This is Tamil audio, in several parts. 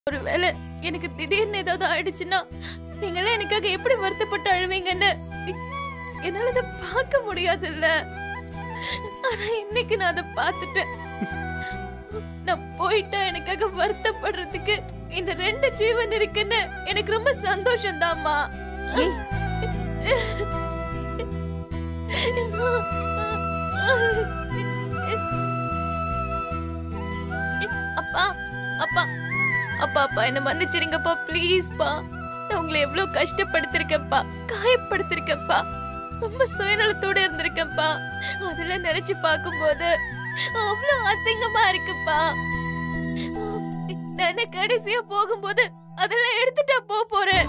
ஒருவேளை எனக்கு திடீர்னு ஏதாவது ஆயிடுச்சுன்னா நீங்களே எனக்காக எப்படி வருத்தப்பட்டு அழுவீங்கன்னு என்னால அதை பார்க்க முடியாதுல்ல ஆனா இன்னைக்கு நான் அதை பார்த்துட்டேன் நான் போயிட்டா எனக்காக வருத்தப்படுறதுக்கு இந்த ரெண்டு ஜீவன் இருக்குன்னு எனக்கு ரொம்ப சந்தோஷம் தான்மா ஏய் அப்பா அப்பா அப்பா அப்பா என்ன மன்னிச்சிருங்கப்பா ப்ளீஸ்ப்பா நான் உங்களை எவ்வளவு கஷ்டப்படுத்திருக்கேன்ப்பா காயப்படுத்திருக்கேன்ப்பா ரொம்ப சுயநலத்தோட இருந்திருக்கேன்ப்பா அதெல்லாம் நினைச்சு பார்க்கும்போது அவ்வளவு அசிங்கமா இருக்குப்பா நான் கடைசியா போகும்போது அதெல்லாம் எடுத்துட்டா போக போறேன்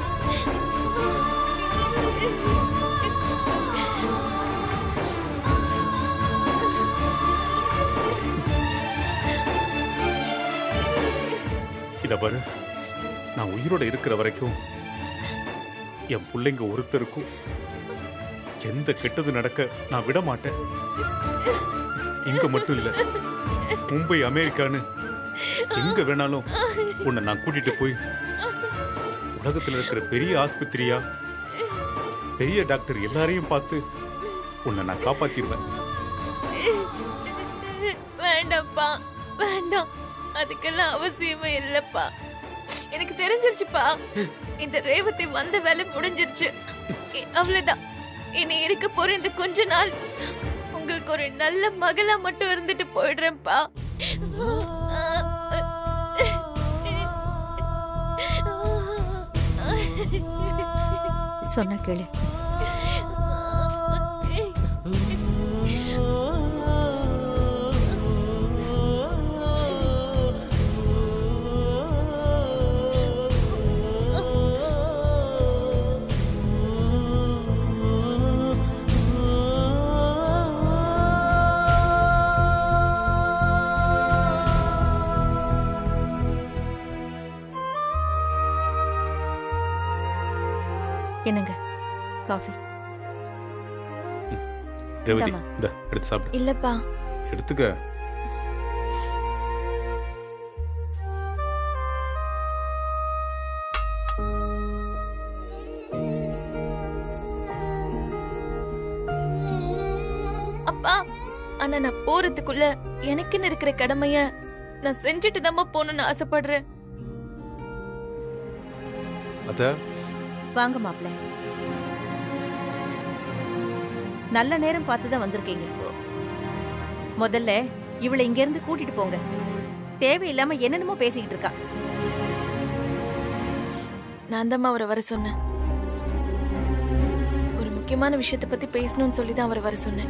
இத பாரு நான் உயிரோட இருக்கிற வரைக்கும் என் பிள்ளைங்க ஒருத்தருக்கும் எந்த கெட்டது நடக்க நான் விட மாட்டேன் இங்க மட்டும் இல்ல மும்பை அமெரிக்கான்னு எங்க வேணாலும் உன்னை நான் கூட்டிட்டு போய் உலகத்துல இருக்கிற பெரிய ஆஸ்பத்திரியா பெரிய டாக்டர் எல்லாரையும் பார்த்து உன்னை நான் காப்பாத்திடுவேன் வேண்டாம்ப்பா வேண்டாம் அதுக்கெல்லாம் அவசியமே இல்லப்பா எனக்கு தெரிஞ்சிருச்சுப்பா இந்த ரேவதி வந்த வேலை முடிஞ்சிருச்சு இ- அவ்வளவுதான் இனி இருக்க போற இந்த கொஞ்ச நாள் உங்களுக்கு ஒரு நல்ல மகளா மட்டும் இருந்துட்டு போயிடுறேன்ப்பா சொன்ன கேளு என்னங்க காஃபி ரேவதி இந்தாம்மா. இந்த எடுத்து சாப்பிடு இல்லப்பா எடுத்துக்க அப்பா ஆனா நான் போறதுக்குள்ள எனக்குன்னு இருக்கிற கடமைய நான் செஞ்சுட்டு தான் போகணும்னு ஆசைப்படுறேன் அத்த வாங்க மாப்ள நல்ல நேரம் பார்த்து தான் வந்திருக்கீங்க முதல்ல இவளை இங்க இருந்து கூட்டிட்டு போங்க தேவையில்லாம என்னென்னமோ பேசிக்கிட்டு இருக்கா நான் தான் அவரை வர சொன்னேன் ஒரு முக்கியமான விஷயத்தை பத்தி பேசணும்னு சொல்லி தான் அவரை வர சொன்னேன்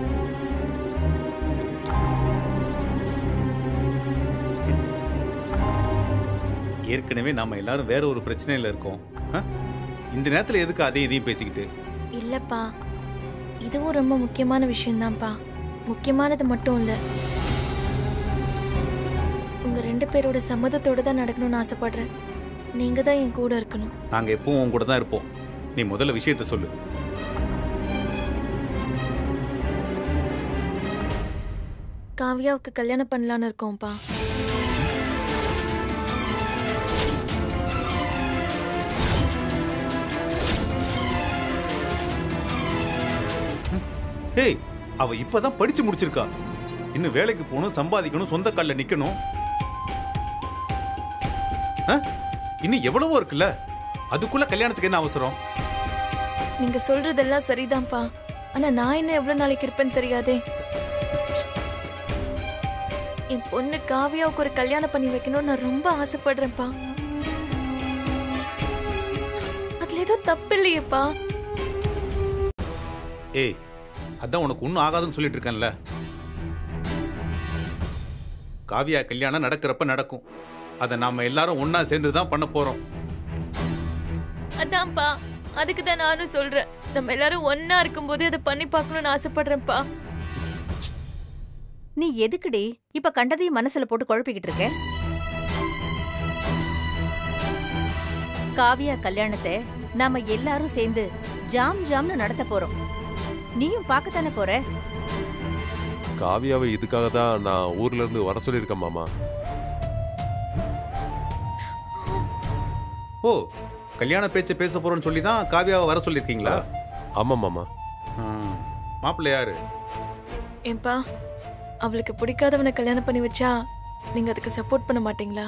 ஏற்கனவே நாம எல்லாரும் வேற ஒரு பிரச்சனையில இருக்கோம் ஆ? இந்த நேரத்துல எதுக்கு அதையும் இதையும் பேசிக்கிட்டு இல்லப்பா இதுவும் ரொம்ப முக்கியமான விஷயம்தான்ப்பா முக்கியமானது மட்டும் இல்ல உங்க ரெண்டு பேரோட சம்மதத்தோட தான் நடக்கணும்னு ஆசைப்படுறேன் நீங்க தான் என் கூட இருக்கணும் நாங்க எப்பவும் உன் கூட தான் இருப்போம் நீ முதல்ல விஷயத்த சொல்லு காவியாவுக்கு கல்யாணம் பண்ணலான்னு இருக்கோம்ப்பா ஏய் அவ இப்பதான் படிச்சு முடிச்சிருக்கா இன்னும் வேலைக்கு போகணும் சம்பாதிக்கணும் சொந்த கால்ல நிக்கணும் ஆ? இன்னும் எவ்வளவோ இருக்குல்ல அதுக்குள்ள கல்யாணத்துக்கு என்ன அவசரம் நீங்க சொல்றதெல்லாம் சரிதான்ப்பா ஆனா நான் இன்னும் எவ்வளவு நாளைக்கு இருப்பேன்னு தெரியாதே என் பொண்ணு காவியாவுக்கு ஒரு கல்யாணம் பண்ணி வைக்கணும்னு நான் ரொம்ப ஆசைப்படுறேன்ப்பா அதுல ஏதோ தப்பு இல்லையேப்பா ஏய் அதான் உனக்கு ஒன்றும் ஆகாதுன்னு சொல்லிட்டு இருக்கேன்ல காவியா கல்யாணம் நடக்கிறப்ப நடக்கும் அதை நாம எல்லாரும் ஒண்ணா சேர்ந்து தான் பண்ண போறோம் அதான்ப்பா அதுக்கு தான் நானும் சொல்றேன் நம்ம எல்லாரும் ஒன்னா இருக்கும்போது அதை பண்ணி பார்க்கணும்னு ஆசைப்படுறேன்ப்பா நீ எதுக்குடி இப்ப கண்டதையும் மனசுல போட்டு குழப்பிக்கிட்டு இருக்க காவியா கல்யாணத்தை நாம எல்லாரும் சேர்ந்து ஜாம் ஜாம்னு நடத்த போறோம் நீயும் பார்க்கத்தானே போற காவியாவை இதுக்காக தான் நான் ஊர்ல இருந்து வர சொல்லியிருக்கேன் மாமா ஓ கல்யாண பேச்சு பேச போறோம்னு சொல்லி தான் காவியாவை வர சொல்லியிருக்கீங்களா ஆமா மாமா ம். மாப்பிள்ளை யாரு ஏன்பா அவளுக்கு பிடிக்காதவனை கல்யாணம் பண்ணி வச்சா நீங்க அதுக்கு சப்போர்ட் பண்ண மாட்டீங்களா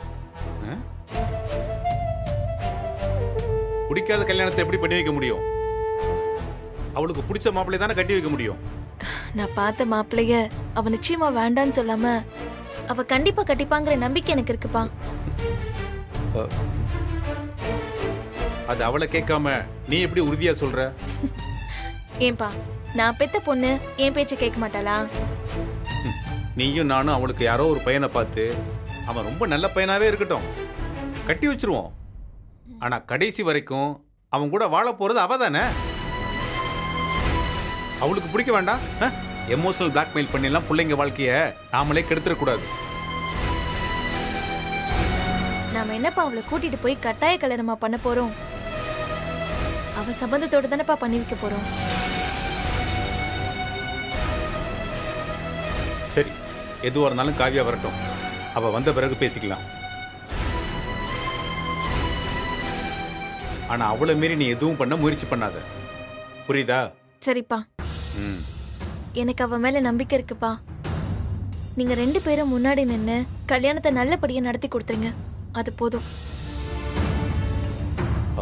பிடிக்காத கல்யாணத்தை எப்படி பண்ணி வைக்க முடியும் அவளுக்கு பிடிச்ச மாப்பிள்ளை தானே கட்டி வைக்க முடியும் நான் பார்த்த மாப்பிளைய அவ நிச்சயமா வேண்டான்னு சொல்லாம அவ கண்டிப்பா கட்டிப்பாங்கிற நம்பிக்கை எனக்கு இருக்குப்பா அது அவளை கேட்காம நீ எப்படி உறுதியா சொல்ற ஏன்பா நான் பெத்த பொண்ணு என் பேச்ச கேட்க மாட்டாளா நீயும் நானும் அவளுக்கு யாரோ ஒரு பையனை பார்த்து அவன் ரொம்ப நல்ல பையனாவே இருக்கட்டும் கட்டி வச்சிருவோம் ஆனா கடைசி வரைக்கும் அவன் கூட வாழ போறது அவ தானே அவளுக்கு பிடிக்க வேண்டாம் எமோஷனல் பிளாக்மெயில் பண்ணிலாம் பிள்ளைங்க வாழ்க்கைய நாமளே கெடுத்துடக்கூடாது நாம என்னப்பா அவளை கூட்டிட்டு போய் கட்டாய கல்யாணமா பண்ண போறோம் அவ சம்பந்தத்தோட தானப்பா பண்ணி வைக்க போறோம் சரி எதுவா இருந்தாலும் காவியா வரட்டும் அவ வந்த பிறகு பேசிக்கலாம் ஆனா அவளை மீறி நீ எதுவும் பண்ண முயற்சி பண்ணாத புரியுதா சரிப்பா ம் எனக்கு அவ மேல நம்பிக்கை இருக்குப்பா நீங்க ரெண்டு பேரும் முன்னாடி நின்னு கல்யாணத்தை நல்லபடியா நடத்தி கொடுத்துருங்க அது போதும் ஆ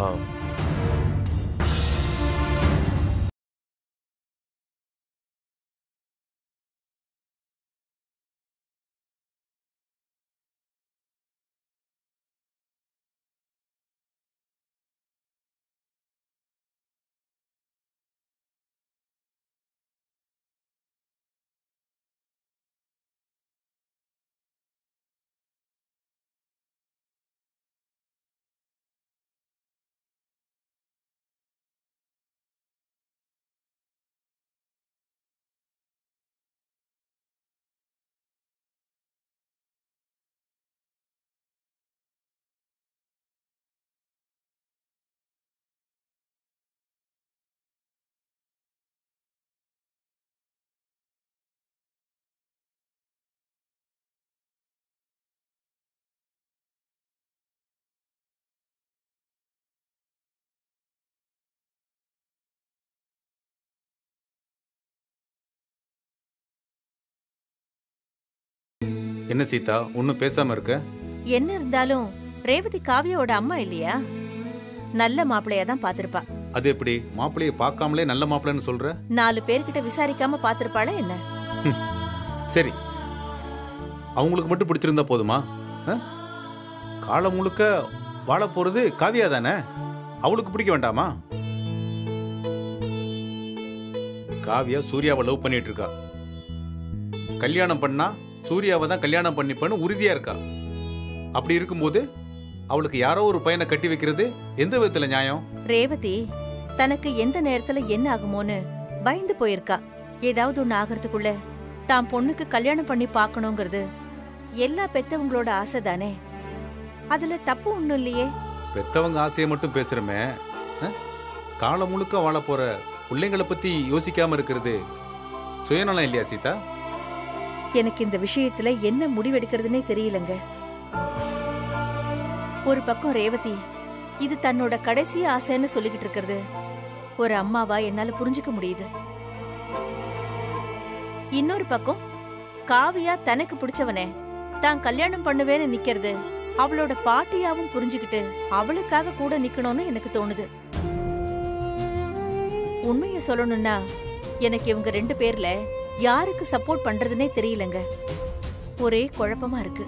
என்ன சீதா ஒன்றும் பேசாம இருக்க என்ன இருந்தாலும் ரேவதி காவியாவோட அம்மா இல்லையா நல்ல மாப்பிள்ளையா தான் பாத்திருப்பா அது எப்படி மாப்பிள்ளைய பார்க்காமலே நல்ல மாப்பிள்ளைன்னு சொல்ற நாலு பேர்கிட்ட விசாரிக்காம பாத்திருப்பாளா என்ன சரி அவங்களுக்கு மட்டும் பிடிச்சிருந்தா போதுமா ஆ? காலம் முழுக்க வாழ போறது காவியா தானே அவளுக்கு பிடிக்க வேண்டாமா காவியா சூர்யாவை லவ் பண்ணிட்டு இருக்கா கல்யாணம் பண்ணா சூர்யாவை தான் கல்யாணம் பண்ணிப்பேன்னு உறுதியா இருக்கா அப்படி இருக்கும்போது அவளுக்கு யாரோ ஒரு பையனை கட்டி வைக்கிறது எந்த விதத்துல நியாயம் ரேவதி தனக்கு எந்த நேரத்துல என்ன ஆகுமோன்னு பயந்து போயிருக்கா ஏதாவது ஒண்ணு ஆகிறதுக்குள்ள தான் பொண்ணுக்கு கல்யாணம் பண்ணி பார்க்கணுங்கிறது எல்லா பெத்தவங்களோட ஆசை தானே அதுல தப்பு ஒண்ணும் இல்லையே பெத்தவங்க ஆசையை மட்டும் பேசுறமே ஆ? காலம் முழுக்க வாழ போற பிள்ளைங்களை பத்தி யோசிக்காம இருக்கிறது சுயநலம் இல்லையா சீதா எனக்கு இந்த விஷயத்துல என்ன முடிவெடுக்கிறதுனே தெரியலங்க ஒரு பக்கம் ரேவதி இது தன்னோட கடைசி ஆசைன்னு சொல்லிக்கிட்டு இருக்கிறது ஒரு அம்மாவா என்னால புரிஞ்சுக்க முடியுது இன்னொரு பக்கம் காவியா தனக்கு பிடிச்சவனே தான் கல்யாணம் பண்ணுவேன்னு நிக்கிறது அவளோட பாட்டியாவும் புரிஞ்சுக்கிட்டு அவளுக்காக கூட நிக்கணும்னு எனக்கு தோணுது உண்மையை சொல்லணும்னா எனக்கு இவங்க ரெண்டு பேர்ல யாருக்கு சப்போர்ட் பண்றதுனே தெரியலங்க ஒரே குழப்பமா இருக்கு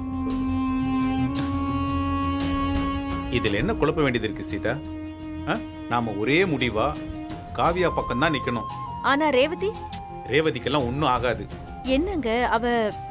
இதுல என்ன குழப்ப வேண்டியது இருக்கு சீதா ஆ? நாம ஒரே முடிவா காவியா பக்கம் தான் நிக்கணும் ஆனா ரேவதி ரேவதிக்கெல்லாம் ஒன்றும் ஆகாது என்னங்க அவ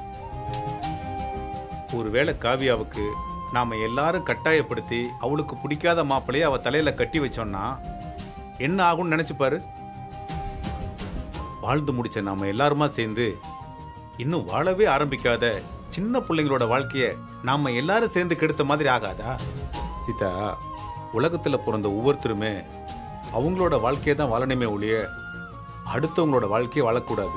ஒருவேளை காவியாவுக்கு நாம எல்லாரும் கட்டாயப்படுத்தி அவளுக்கு பிடிக்காத மாப்பிளைய அவ தலையில கட்டி வச்சோம்னா என்ன ஆகும்னு நினைச்சு பாரு வாழ்ந்து முடிச்ச நாம எல்லாருமா சேர்ந்து இன்னும் வாழவே ஆரம்பிக்காத சின்ன பிள்ளைங்களோட வாழ்க்கைய நாம எல்லாரும் சேர்ந்து கெடுத்த மாதிரி ஆகாதா சீதா உலகத்துல பிறந்த ஒவ்வொருத்தருமே அவங்களோட வாழ்க்கையை தான் வாழணுமே ஒழிய அடுத்தவங்களோட வாழ்க்கையை வாழக்கூடாது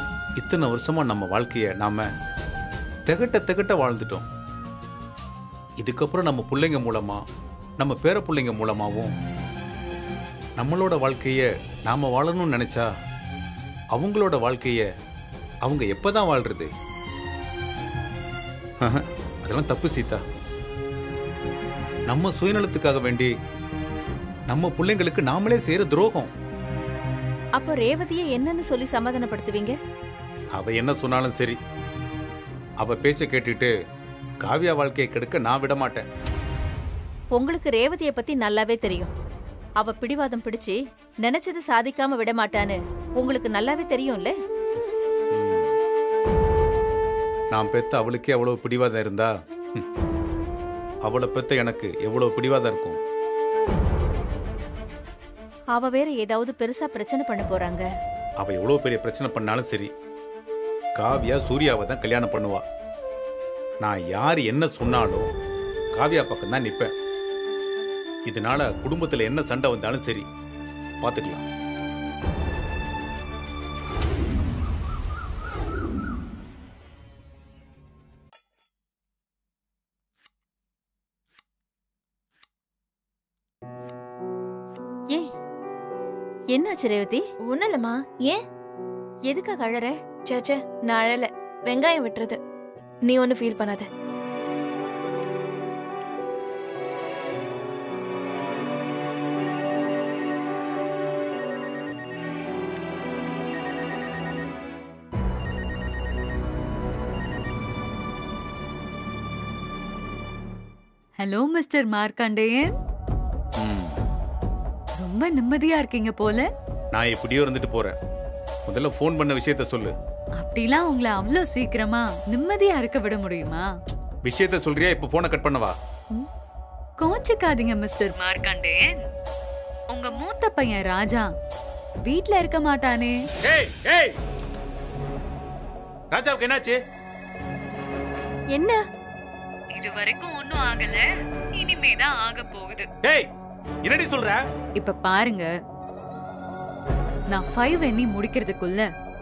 இத்தனை வருஷமா நம்ம வாழ்க்கைய நாம திகட்ட திகட்ட வாழ்ந்துட்டோம் இதுக்கப்புறம் நம்ம பிள்ளைங்க மூலமா நம்ம பேர பிள்ளைங்க மூலமாவும் நம்மளோட வாழ்க்கைய நாம வாழணும்னு நினைச்சா அவங்களோட வாழ்க்கைய அவங்க எப்பதான் வாழ்றது ஆஹா, அதெல்லாம் தப்பு சீதா நம்ம சுயநலத்துக்காக வேண்டி நம்ம பிள்ளைங்களுக்கு நாமளே செய்யற துரோகம் அப்போ ரேவதியை என்னன்னு சொல்லி சமாதானப்படுத்துவீங்க அவ என்ன சொன்னாலும் சரி அவ பேச்ச கேட்டுட்டு காவியா வாழ்க்கையை கெடுக்க நான் விட மாட்டேன் உங்களுக்கு ரேவதியை பத்தி நல்லாவே தெரியும் அவ பிடிவாதம் பிடிச்சு நினைச்சது சாதிக்காம விட மாட்டான்னு உங்களுக்கு நல்லாவே தெரியும்ல நான் பெத்த அவளுக்கே அவ்வளவு பிடிவாதம் இருந்தா ஹம், அவளை பெத்த எனக்கு எவ்வளவு பிடிவாதம் இருக்கும் அவ வேற ஏதாவது பெருசா பிரச்சனை பண்ண போறாங்க அவ எவ்வளவு பெரிய பிரச்சனை பண்ணாலும் சரி காவியா சூர்யாவை தான் கல்யாணம் பண்ணுவா நான் யார் என்ன சொன்னாலும் காவியா பக்கம் தான் நிப்பேன் இதனால குடும்பத்துல என்ன சண்டை வந்தாலும் சரி பாத்துக்கலாம் ஏன் என்னாச்சு ரேவதி ஒண்ணும் இல்லம்மா ஏன் எதுக்காக அழற சேச்சே நான் அழல வெங்காயம் விட்டுறது நீ ஒன்னும் ஃபீல் பண்ணாத ஹலோ மிஸ்டர் மார்க்கண்டேயன் ம், ரொம்ப நிம்மதியா இருக்கீங்க போல நான் எப்படியோ இருந்துட்டு போறேன் முதல்ல ஃபோன் பண்ண விஷயத்த சொல்லு அப்படிலாம் உங்களை அவ்வளோ சீக்கிரமா நிம்மதியா இருக்க விட முடியுமா விஷயத்த சொல்றியா இப்ப போனை கட் பண்ணவா கோச்சிக்காதீங்க மிஸ்டர் மார்க்கண்டேயன் உங்க மூத்த பையன் ராஜா வீட்ல இருக்க மாட்டானே ஏய் ஏய் ராஜாவுக்கு என்னாச்சு என்ன இது வரைக்கும் ஒன்னும் ஆகல இனிமே தான் ஆக போகுது ஏய் என்னடி சொல்ற இப்ப பாருங்க நான் ஃபைவ் எண்ணி முடிக்கிறதுக்குள்ள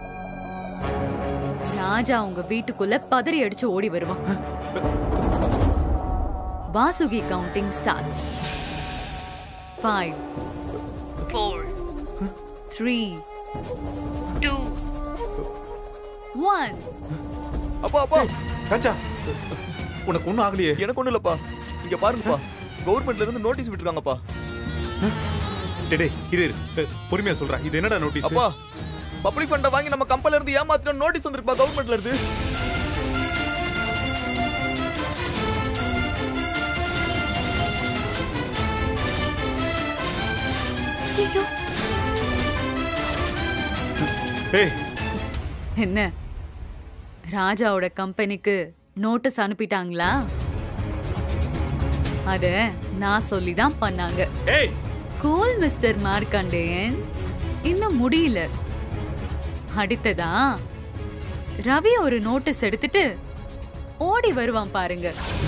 ராஜா உங்க வீட்டுக்குள்ள பதறி அடிச்சு ஓடி வருவான் Vasuki counting starts five four three two one அப்பா அப்பா ராஜா உனக்கு ஒண்ணும் ஆகலையே எனக்கு ஒண்ணும் இல்லப்பா இங்க பாருங்கப்பா கவர்மெண்ட்ல இருந்து நோட்டீஸ் விட்டுருக்காங்கப்பா டேய், டேய் இரு இரு. அஹ், பொறுமையா சொல்றேன் இது என்னடா நோட்டீஸ் அப்பா பப்ளிக் ஃபண்ட வாங்கி நம்ம கம்பெனில இருந்து ஏமாத்தின நோட்டீஸ் வந்திருப்பா கவர்மெண்ட்ல இருந்து ஐயோ ஏய் என்ன ராஜாவோட கம்பெனிக்கு நோட்டீஸ் அனுப்பிட்டாங்களா அத நான் சொல்லி தான் பண்ணாங்க ஏய் கூல் மிஸ்டர் மார்க்கண்டேயன் இன்னும் முடியல அடுத்ததா ரவி ஒரு நோட்டீஸ் எடுத்துட்டு ஓடி வருவான் பாருங்க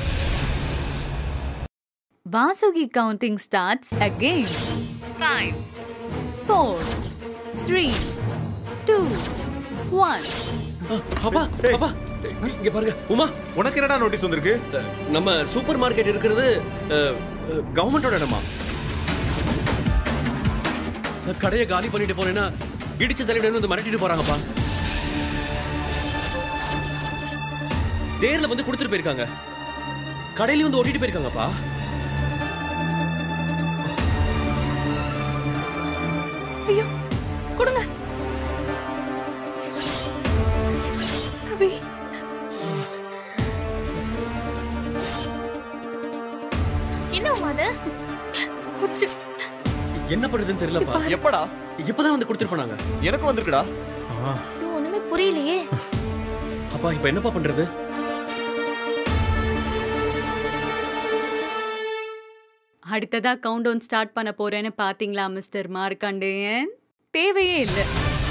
Vasuki counting starts again five four three two one அப்பா அப்பா இங்க பாருங்க உமா உனக்கு என்னடா நோட்டீஸ் வந்திருக்கு நம்ம சூப்பர் மார்க்கெட் இருக்கிறது கவர்மெண்டோட இடமா கடையை காலி பண்ணிட்டு போனேன்னா இடிச்ச தலைவிட வந்து மிரட்டிட்டு போறாங்கப்பா நேர்ல வந்து கொடுத்துட்டு போயிருக்காங்க கடையில வந்து ஓட்டிட்டு போயிருக்காங்கப்பா ஐயோ கொடுங்க ரவி என்ன உமா அது உச்சு. என்ன பண்றதுன்னு தெரியலப்பா எப்படா இப்பதான் வந்து கொடுத்துட்டு போனாங்க எனக்கு வந்திருக்குடா இது ஒண்ணுமே புரியலையே அப்பா இப்ப என்னப்பா பண்றது அடுத்ததா கவுண்ட் டவுன் ஸ்டார்ட் பண்ண போறேன்னு பாத்தீங்களா மிஸ்டர் மார்க்கண்டேயன் தேவையே இல்லை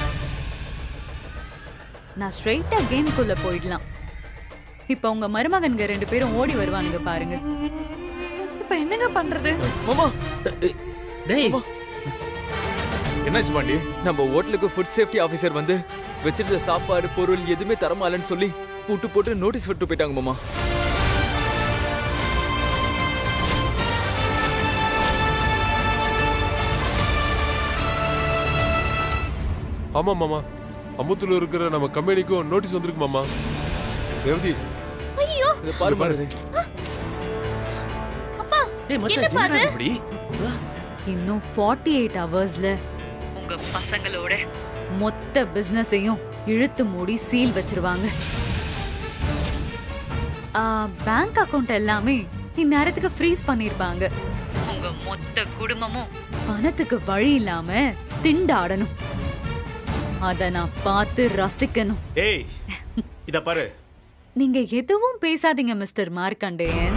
நான் ஸ்ட்ரெயிட்டா கேமுக்குள்ள போயிடலாம் இப்ப உங்க மருமகன்க ரெண்டு பேரும் ஓடி வருவானுங்க பாருங்க இப்ப என்னங்க பண்றது மாமா டேய் என்னாச்சு பாண்டி நம்ம ஹோட்டலுக்கு ஃபுட் சேஃப்டி ஆபீசர் வந்து வச்சிருந்த சாப்பாடு பொருள் எதுவுமே தரமாலன்னு சொல்லி பூட்டு போட்டு நோட்டீஸ் விட்டு போயிட்டாங்க மாமா ஆமா மாமா அமுத்துல இருக்கிற நம்ம கம்பெனிக்கும் நோட்டீஸ் வந்திருக்கு மாமா ரேவதி ஐயோ இதை பாரு பாரு. பாரு அப்பா ஏய் மச்சான் என்னப்பா என்னடா அது? இப்படி ஆ? இன்னும் ஃபார்ட்டி எயிட் ஹவர்ஸ்ல உங்க பசங்களோட மொத்த பிசினஸையும் இழுத்து மூடி சீல் வச்சிருவாங்க பேங்க் அக்கவுண்ட் எல்லாமே இந்நேரத்துக்கு ஃப்ரீஸ் பண்ணிருப்பாங்க உங்க மொத்த குடும்பமும் பணத்துக்கு வழி இல்லாம திண்டாடணும் அத நான் பார்த்து ரசிக்கணும் ஏய் இத பாரு நீங்க எதுவும் பேசாதீங்க மிஸ்டர் மார்க்கண்டேயன்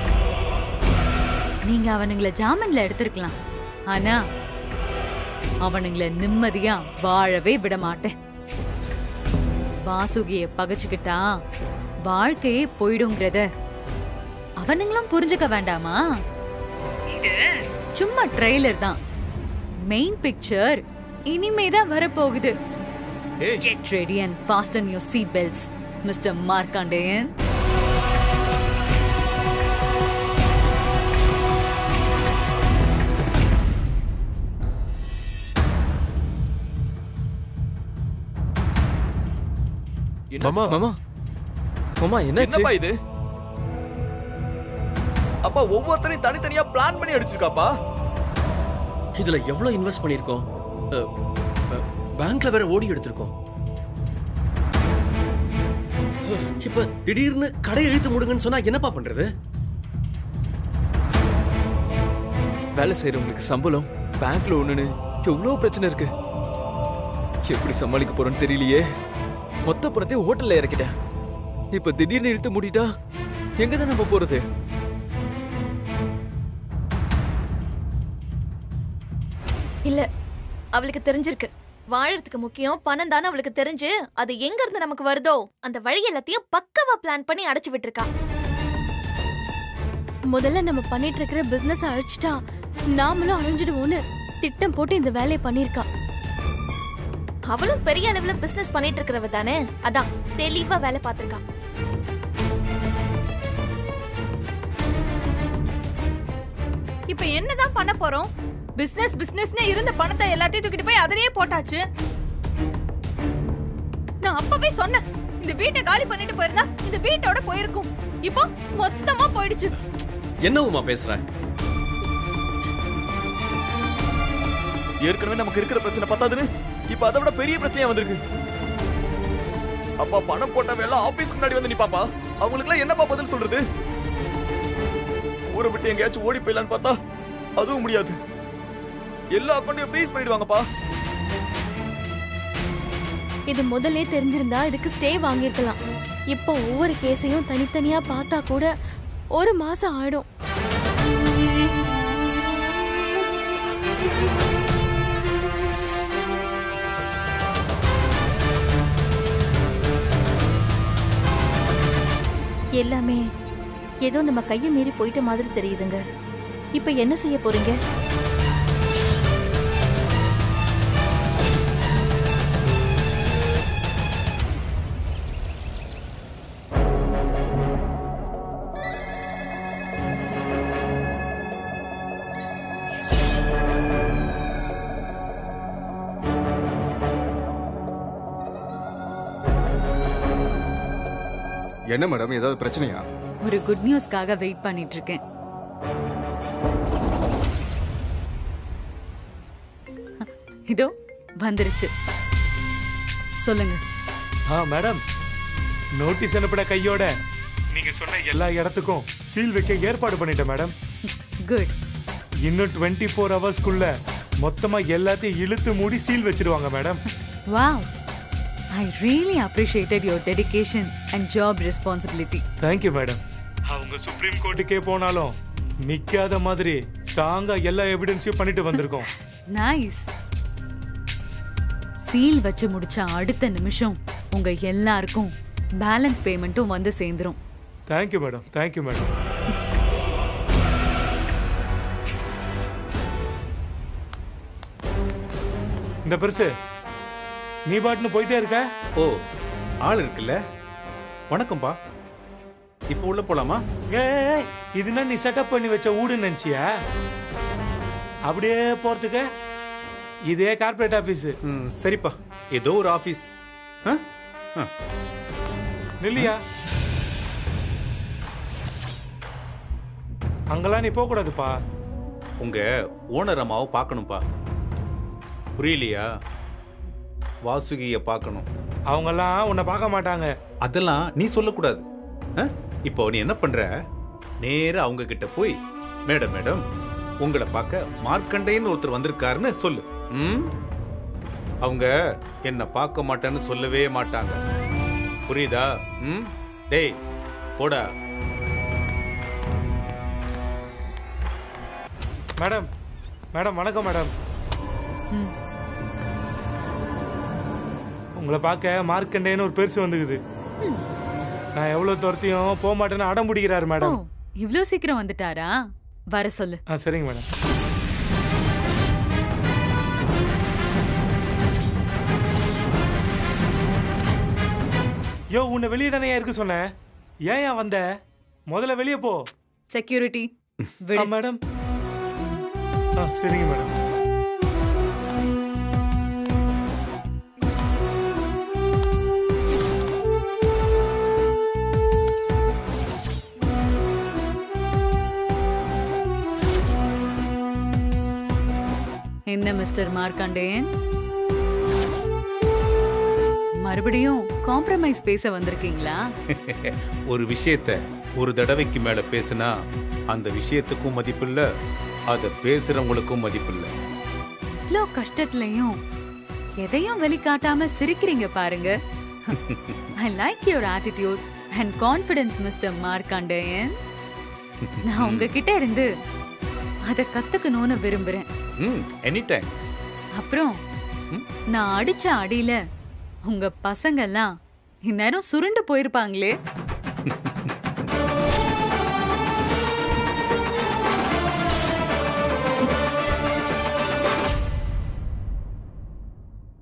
நீங்க அவனுங்கள ஜாமீன்ல எடுத்திருக்கலாம் ஆனா அவனுங்கள நிம்மதியா வாழவே விட மாட்டேன் வாசுகிய பகைச்சுக்கிட்டா வாழ்க்கையே போயிடுங்கிறத அவனுங்களும் புரிஞ்சுக்க வேண்டாமா இது சும்மா ட்ரெய்லர் தான் மெயின் பிக்சர் இனிமே தான் வரப்போகுது ஏய் Get ready and fasten your seat belts, Mr. Markandeyan. மாமா. மாமா மாமா என்னாச்சு என்னப்பா இது அப்பா ஒவ்வொருத்தரையும் தனித்தனியா பிளான் பண்ணி அடிச்சிருக்காப்பா இதுல எவ்வளவு இன்வெஸ்ட் பண்ணிருக்கோம் அ, அ, பேங்க்ல வேற ஓடி எடுத்திருக்கோம் இப்ப திடீர்னு கடை இழுத்து முடுங்கன்னு சொன்னா என்னப்பா பண்றது வேலை செய்யறவங்களுக்கு சம்பளம் பேங்க்ல ஒண்ணுன்னு எவ்வளவு பிரச்சனை இருக்கு எப்படி சமாளிக்க போறோம்னு தெரியலையே மொத்த பணத்தையும் ஹோட்டல்ல இறக்கிட்டேன் இப்ப திடீர்னு இழுத்து மூடிட்டா எங்க தான் நம்ம போறது இல்ல அவளுக்கு தெரிஞ்சிருக்கு வாழறதுக்கு முக்கியம் பணம் தானே அவளுக்கு தெரிஞ்சு அது எங்க இருந்து நமக்கு வருதோ அந்த வழி எல்லாத்தையும் பக்கவா பிளான் பண்ணி அடைச்சு விட்டுருக்கா முதல்ல நம்ம பண்ணிட்டு இருக்கிற பிசினஸ் அழிச்சிட்டா நாமளும் அழிஞ்சிடுவோம்னு திட்டம் போட்டு இந்த வேலையை பண்ணிருக்கா அவளும் பெரிய அளவுல பிசினஸ் பண்ணிட்டு இருக்கிறவ தானே அதான் தெளிவா வேலை பார்த்திருக்கா இப்ப என்னதான் பண்ண போறோம் பிசினஸ் பிசினஸ்னு இருந்த பணத்தை எல்லாத்தையும் தூக்கிட்டு போய் அதிலேயே போட்டாச்சு நான் அப்பவே சொன்னேன் இந்த வீட்டை காலி பண்ணிட்டு போயிருந்தா இந்த வீட்டோட போயிருக்கும் இப்போ மொத்தமா போயிடுச்சு என்ன உமா பேசுற ஏற்கனவே நமக்கு இருக்கிற பிரச்சனை பத்தாதுன்னு இப்ப அதை விட பெரிய பிரச்சனையா வந்திருக்கு அப்பா பணம் போட்டவ எல்லாம் ஆபீஸ்க்கு முன்னாடி வந்து நிப்பாப்பா அவங்களுக்கு எல்லாம் என்னப்பா பதில் சொல்றது ஊரை விட்டு எங்கேயாச்சும் ஓடி போயிடலான்னு பார்த்தா அதுவும் முடியாது எல்லா அக்கௌண்ட்டையும் ஃப்ரீஸ் பண்ணிடுவாங்கப்பா இது முதல்லே தெரிஞ்சிருந்தா இதுக்கு ஸ்டே வாங்கியிருக்கலாம் இப்போ ஒவ்வொரு கேஸையும் தனித்தனியா பார்த்தா கூட ஒரு மாசம் ஆயிடும் எல்லாமே ஏதோ நம்ம கையை மீறி போயிட்ட மாதிரி தெரியுதுங்க இப்ப என்ன செய்ய போறீங்க என்ன மேடம் ஏதாவது பிரச்சனையா ஒரு குட் நியூஸ்க்காக வெயிட் பண்ணிட்டு இருக்கேன் இதோ வந்துருச்சு சொல்லுங்க ஆ மேடம் நோட்டீஸ் அனுப்பின கையோட நீங்க சொன்ன எல்லா இடத்துக்கும் சீல் வைக்க ஏற்பாடு பண்ணிட்டேன் மேடம் குட் இன்னும் டுவெண்ட்டி ஃபோர் ஹவர்ஸ்க்குள்ள மொத்தமா எல்லாத்தையும் இழுத்து மூடி சீல் வச்சிருவாங்க madam wow I really appreciated your dedication and job responsibility thank you madam அவங்க சுப்ரீம் கோர்ட்டுக்கே போனாலும் நிக்காத மாதிரி ஸ்ட்ராங்கா எல்லா எவிடன்ஸையும் பண்ணிட்டு வந்திருக்கோம் நைஸ் சீல் வச்சு முடிச்ச அடுத்த நிமிஷம் உங்க எல்லாருக்கும் பேலன்ஸ் பேமெண்ட்டும் வந்து சேர்ந்துரும் தேங்க்யூ மேடம் தேங்க்யூ மேடம் இந்த பெருசு நீ பாட்டுன்னு போயிட்டே இருக்க ஓ ஆள் இருக்குல்ல வணக்கம்ப்பா இப்போ உள்ள போலாமா ஏய் இதுனா நீ செட்டப் பண்ணி வச்ச ஊடு நினைச்சியா அப்படியே போறதுக்கு இதே கார்ப்பரேட் ஆபீஸ் ம், சரிப்பா ஏதோ ஒரு ஆபீஸ் ஆ? ஆ. நில்லியா அங்கெல்லாம் நீ போக கூடாதுப்பா உங்க ஓனர் அம்மாவை பார்க்கணும்ப்பா புரியலையா வாசுகிய பார்க்கணும் அவங்கெல்லாம் உன்னை பார்க்க மாட்டாங்க அதெல்லாம் நீ சொல்லக்கூடாது ஆ? இப்போ நீ என்ன பண்ற நேரா அவங்க கிட்ட போய் மேடம் மேடம் உங்களை பார்க்க மார்க்கண்டேன்னு ஒருத்தர் வந்திருக்காருன்னு சொல்லு ம் அவங்க என்ன பார்க்க மாட்டேன்னு சொல்லவே மாட்டாங்க புரியுதா ம் டேய் போடா மேடம் மேடம் வணக்கம் மேடம் உங்களை பார்க்க மார்க்கண்டேன்னு ஒரு பெருசு வந்துக்குது நான் எவ்வளவு துரத்தியும் போக மாட்டேன்னு அடம் பிடிக்கிறாரு ஓ மேடம் இவ்ளோ சீக்கிரம் வந்துட்டாரா வர சொல்லு ஆ சரிங்க மேடம் யோ உன்னை வெளியே தானே இருக்க சொன்னேன் ஏன் ஏன் வந்த முதல்ல வெளியே போ செக்யூரிட்டி ஆ, விடு மேடம் ஆ சரிங்க மேடம் என்ன மிஸ்டர் மார்க்கண்டேயன் மறுபடியும் காம்ப்ரமைஸ் பேச வந்திருக்கீங்களா ஒரு விஷயத்த ஒரு தடவைக்கு மேல பேசுனா அந்த விஷயத்துக்கும் மதிப்பில்ல அதை பேசுறவங்களுக்கும் மதிப்பில்ல இவ்ளோ கஷ்டத்துலயும் எதையும் வெளிக்காட்டாம சிரிக்கிறீங்க பாருங்க I like your attitude and confidence mister Markandeyan நான் உங்ககிட்ட இருந்து அதை கத்துக்கணும்னு விரும்புறேன் ம் எனி டைம் அப்புறம் நான் அடிச்ச அடியில உங்க பசங்க எல்லாம் இந்நேரம் சுருண்டு போயிருப்பாங்களே